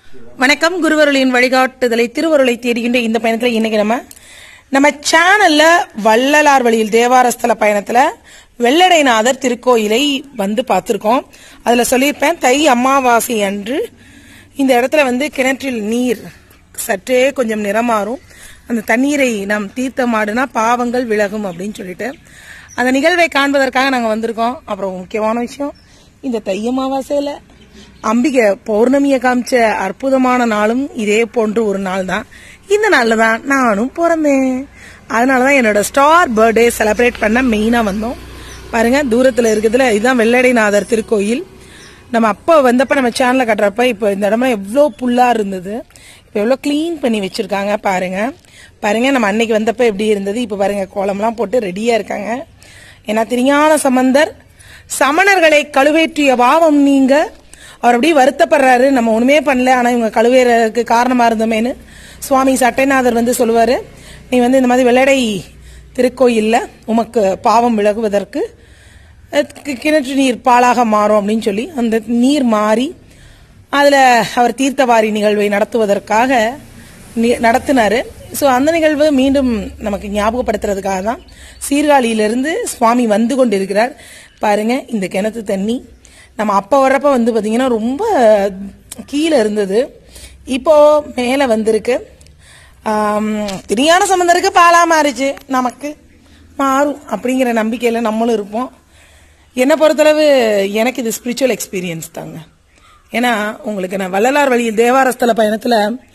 வணக்கம் குருவருளின் வழிகாட்டுதலை திருவருளை தேடுகின்ற இந்த பயணத்துல இன்னைக்கு நம்ம நம்ம சேனல்ல வள்ளலார் வழியில் தேவாரஸ்தல பயணத்துல வெள்ளடைநாதர் திருக்கோயிலை வந்து பார்த்திருக்கோம் அதுல சொல்லியிருப்பேன் தை அமாவாசை அன்று இந்த இடத்துல வந்து கிணற்றில் நீர் சற்றே கொஞ்சம் நிறமாறும் அந்த தண்ணீரை நாம் தீர்த்தமாடுனா பாவங்கள் விலகும் அப்படின்னு சொல்லிட்டு அந்த நிகழ்வை காண்பதற்காக நாங்கள் வந்திருக்கோம் அப்புறம் முக்கியமான விஷயம் இந்த தை அமாவாசையில் அம்பிகை பௌர்ணமியை காமிச்ச அற்புதமான நாளும் இதே போன்று ஒரு நாள் தான் இந்த நாளில் தான் நானும் பிறந்தேன் அதனால தான் என்னோட ஸ்டார் பர்த்டே செலிப்ரேட் பண்ண மெயினாக வந்தோம் பாருங்க தூரத்தில் இருக்கிறதுல இதுதான் வெள்ளடைநாதர் திருக்கோயில் நம்ம அப்போ வந்தப்ப நம்ம சேனல்ல கட்டுறப்ப இப்போ இந்த இடம்லாம் எவ்வளோ புல்லா இருந்தது இப்போ எவ்வளோ க்ளீன் பண்ணி வச்சிருக்காங்க பாருங்க பாருங்க நம்ம அன்னைக்கு வந்தப்ப எப்படி இருந்தது இப்போ பாருங்க கோலம்லாம் போட்டு ரெடியா இருக்காங்க ஏன்னா திருஞான சம்பந்தர் சமணர்களை கழுவேற்றிய பாவம் நீங்க அவர் அப்படியே வருத்தப்படுறாரு நம்ம ஒண்ணுமே பண்ணல ஆனா இவங்க கழுவேறதுக்கு காரணமா இருந்தோமேனு சுவாமி சட்டைநாதர் வந்து சொல்லுவாரு நீ வந்து இந்த மாதிரி வெள்ளடை திருக்கோயில்ல உமக்கு பாவம் விலகுவதற்கு அஹ் கி- கிணற்று நீர் பாலாக மாறும் அப்படின்னு சொல்லி அந்த நீர் மாறி அதுல அவர் தீர்த்தவாரி நிகழ்வை நடத்துவதற்காக நி- நடத்தினாரு ஸோ அந்த நிகழ்வு மீண்டும் நமக்கு ஞாபகப்படுத்துறதுக்காக தான் சீர்காழியிலிருந்து சுவாமி வந்து கொண்டிருக்கிறார் பாருங்க இந்த கிணத்து தண்ணி நம்ம அப்போ வர்றப்ப வந்து பாத்தீங்கன்னா ரொம்ப கீழே இருந்தது இப்போ மேலே வந்திருக்கு ஆம், திருஞான சம்பந்தருக்கு பாலா மாறிச்சு நமக்கு மாறும் அப்படிங்கிற நம்பிக்கையில நம்மளும் இருப்போம் என்னை பொறுத்தளவு எனக்கு இது ஸ்பிரிச்சுவல் எக்ஸ்பீரியன்ஸ் தாங்க ஏன்னா உங்களுக்கு நான் வள்ளலார் வழியில் தேவாரஸ்தல பயணத்துல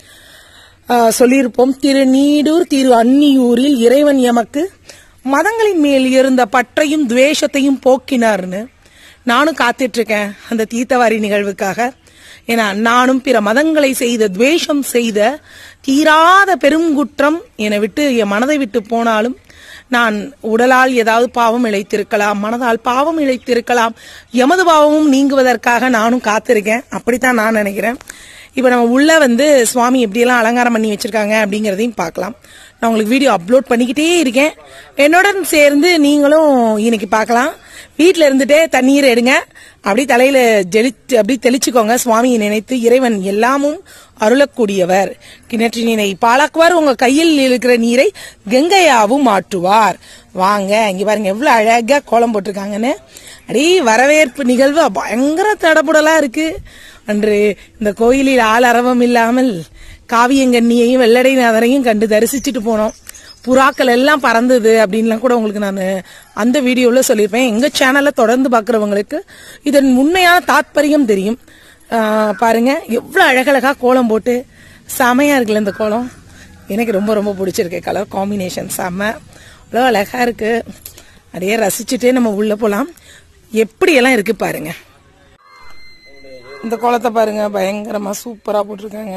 ஆ, சொல்லியிருப்போம் திரு நீடூர் திரு அன்னியூரில் இறைவன் எமக்கு மதங்களின் மேல் இருந்த பற்றையும் துவேஷத்தையும் போக்கினார்னு நானும் காத்துட்டு இருக்கேன் அந்த தீர்த்தவாரி நிகழ்வுக்காக ஏன்னா நானும் பிற மதங்களை செய்த துவேஷம் செய்த தீராத பெருங்குற்றம் என்னை விட்டு என் மனதை விட்டு போனாலும் நான் உடலால் ஏதாவது பாவம் இழைத்திருக்கலாம் மனதால் பாவம் இழைத்திருக்கலாம் எமது பாவமும் நீங்குவதற்காக நானும் காத்திருக்கேன் அப்படித்தான் நான் நினைக்கிறேன் இப்போ நம்ம உள்ள வந்து சுவாமி எப்படியெல்லாம் அலங்காரம் பண்ணி வச்சிருக்காங்க அப்படிங்கறதையும் பார்க்கலாம் நான் உங்களுக்கு வீடியோ அப்லோட் பண்ணிக்கிட்டே இருக்கேன் என்னுடன் சேர்ந்து நீங்களும் இன்னைக்கு பார்க்கலாம் வீட்டில் இருந்துட்டே தண்ணீர் எடுங்க அப்படி தலையில ஜெலிச்சு அப்படி தெளிச்சுக்கோங்க சுவாமியை நினைத்து இறைவன் எல்லாமும் அருளக்கூடியவர் கிணற்று நீரை பாலாக்குவார் உங்க கையில் இருக்கிற நீரை கங்கையாவும் மாற்றுவார் வாங்க இங்க பாருங்க எவ்வளவு அழகா கோலம் போட்டிருக்காங்கன்னு அடி வரவேற்பு நிகழ்வு பயங்கர தடபுடலா இருக்கு அன்று இந்த கோயிலில் ஆள் அரவம் இல்லாமல் காவியங்கண்ணியையும் வெள்ளடைநாதரையும் கண்டு தரிசிச்சுட்டு போனோம் புறாக்கள் எல்லாம் பறந்தது அப்படின்லாம் கூட உங்களுக்கு நான் அந்த வீடியோவில் சொல்லியிருப்பேன் எங்க சேனல்ல தொடர்ந்து பார்க்குறவங்களுக்கு இதன் உண்மையான தாத்பரியம் தெரியும் ஆஹ் பாருங்க எவ்வளவு அழகழகா கோலம் போட்டு செமையா இருக்குல்ல இந்த கோலம் எனக்கு ரொம்ப ரொம்ப பிடிச்சிருக்கு கலர் காம்பினேஷன் செம்ம அவ்வளோ அழகா இருக்கு அப்படியே ரசிச்சுட்டே நம்ம உள்ள போலாம் எப்படியெல்லாம் இருக்கு பாருங்க இந்த கோலத்தை பாருங்க பயங்கரமா சூப்பரா போட்டிருக்காங்க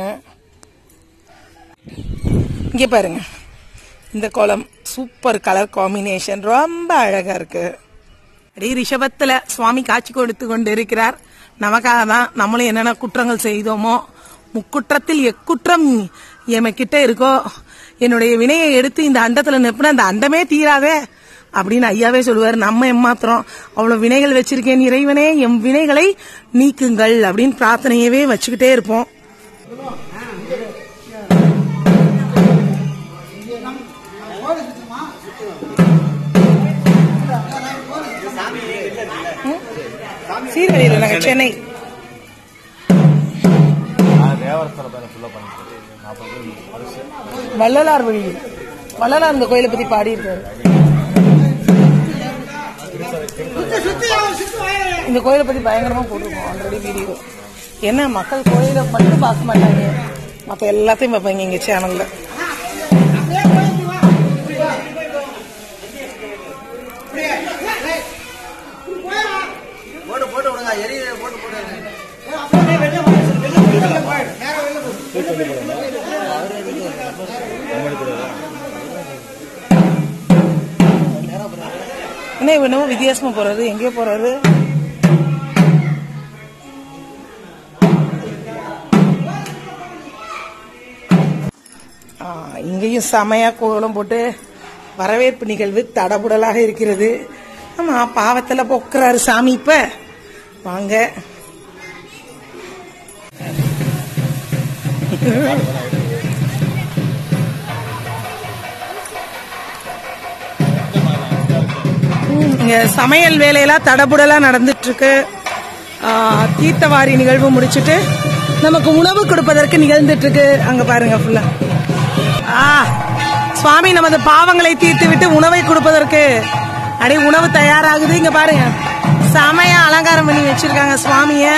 இங்க பாருங்க இந்த கோலம் சூப்பர் கலர் காம்பினேஷன் ரொம்ப அழகா இருக்கு அப்படியே ரிஷபத்துல சுவாமி காட்சி கொடுத்து கொண்டு இருக்கிறார் நமக்காக தான் நம்மளும் என்னென்ன குற்றங்கள் செய்தோமோ முக்குற்றத்தில் எக்குற்றம் எமக்கிட்ட இருக்கோ என்னுடைய வினையை எடுத்து இந்த அண்டத்துல நிப்புனா அந்த அண்டமே தீராதே அப்படின்னு ஐயாவே சொல்லுவார் நம்ம எம்மாத்திரம் அவ்வளவு வினைகள் வச்சிருக்கேன் இறைவனே எம் வினைகளை நீக்குங்கள் அப்படின்னு பிரார்த்தனையவே வச்சுக்கிட்டே இருப்போம் சீர்காழியில் நாங்கள் சென்னை தேவரஸ்தல பேரை ஃபுல்லாக பண்ணிட்டு நாற்பது பேர் அரிசி வள்ளலார் வழியில் வள்ளலார் இந்த கோயிலை பத்தி பாடியிருக்காரு இந்த கோயிலை பத்தி பயங்கரமா போட்டிருக்கோம் ஆல்ரெடி வீடியோ என்ன மக்கள் கோயிலை மட்டும் பார்க்க மாட்டாங்க மத்த எல்லாத்தையும் பார்ப்பாங்க எங்க சேனல்ல போட்டு போட்டு விடுங்க எரிய போட்டு போட்டு என்ன இவன் என்னமோ வித்தியாசமா போறாரு எங்கே போறாரு ஆ, இங்கேயும் செமையா கோலம் போட்டு வரவேற்பு நிகழ்வு தடபுடலாக இருக்கிறது ஆமா பாவத்துல பொக்குறாரு சாமி இப்ப வாங்க இங்க சமையல் வேலையெல்லாம் தடபுடலா நடந்துட்டு இருக்கு ஆ, தீர்த்தவாரி நிகழ்வு முடிச்சிட்டு நமக்கு உணவு கொடுப்பதற்கு நிகழ்ந்துட்டு இருக்கு அங்க பாருங்க ஃபுல்லா ஆ சுவாமி நமது பாவங்களை தீர்த்து விட்டு உணவை கொடுப்பதற்கு அப்படியே உணவு தயாராகுது இங்க பாருங்க செமையா அலங்காரம் பண்ணி வச்சிருக்காங்க சுவாமிய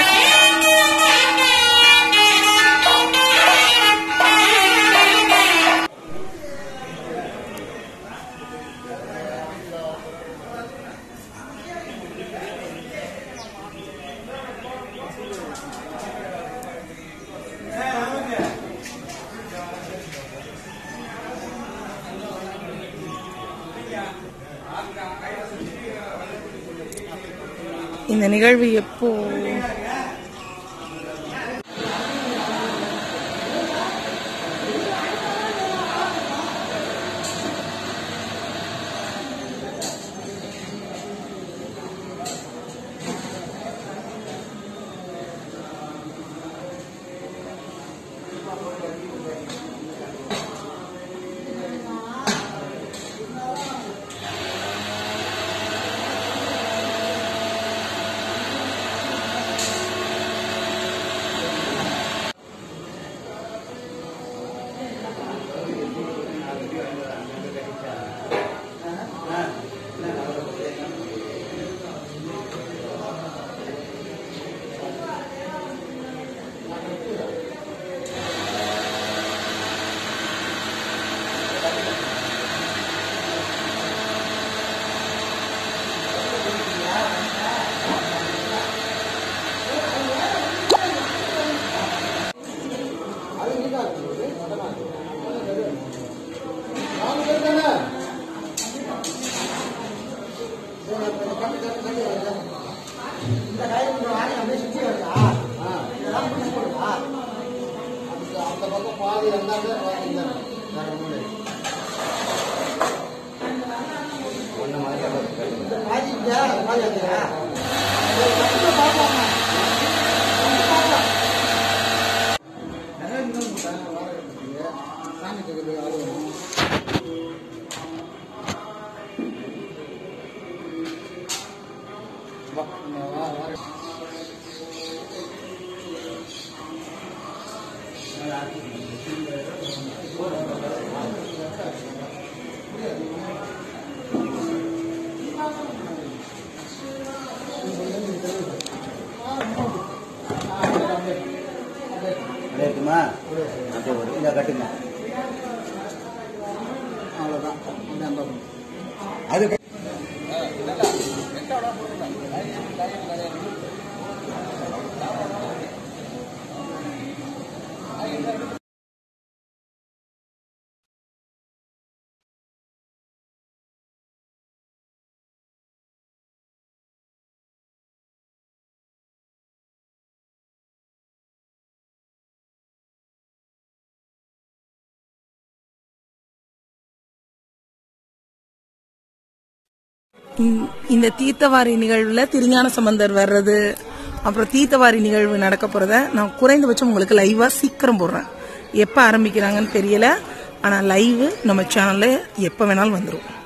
இந்த நிகழ்வு எப்போ அப்படியே இருக்குமா அப்படியே வரும் இதை கட்டுங்க அவ்வளோதான் அது இந்த- இந்த தீர்த்தவாரி நிகழ்வுல திருஞான சம்பந்தர் வர்றது அப்புறம் தீர்த்தவாரி நிகழ்வு நடக்க போறத நான் குறைந்தபட்சம் உங்களுக்கு லைவா சீக்கிரம் போடுறேன் எப்ப ஆரம்பிக்கிறாங்கன்னு தெரியல ஆனா லைவ் நம்ம சேனல்ல எப்ப வேணாலும் வந்துரும்